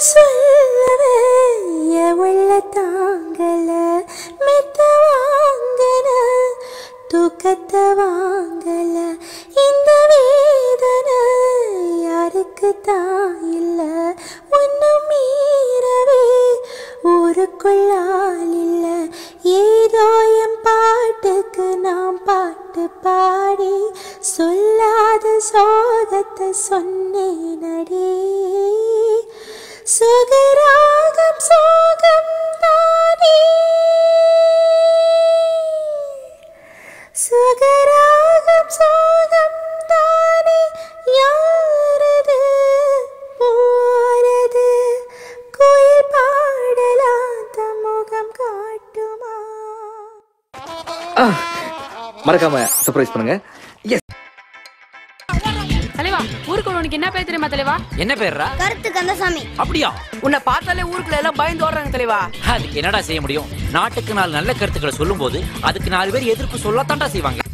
சொல்லவே என் உள்ள தாங்கல மெத்த வாங்கன தூக்கத்தை வாங்கல இந்த வேதனை யாருக்கு தான் இல்ல ஒன்னும் மீறவே ஊருக்குள்ளால் இல்ல ஏதோ என் பாட்டுக்கு நான் பாட்டு பாடி சொல்லாத சோகத்தை சொன்னேனடே சுகராகம் சோகம் தானே சுகராகம் சோகம் தானே யாரது போறது கோயில் பாடலாம் தம் முகம் காட்டுமா மறக்காம சர்ப்ரைஸ் பண்ணுங்க எஸ் தலைவா ஊருக்கு உனக்கு என்ன பேர் தெரியுமா தலைவா என்ன பேர்ரா கருத்து கந்தசாமி அப்படியா உன்னை பார்த்தாலே ஊருக்குள்ள எல்லாம் பயந்து ஓடுறாங்க தலைவா அதுக்கு என்னடா செய்ய முடியும் நாட்டுக்கு நாலு நல்ல கருத்துக்களை சொல்லும் போது அதுக்கு நாலு பேர் எதிர்ப்பு சொல்லத்தான்டா செய்வாங்க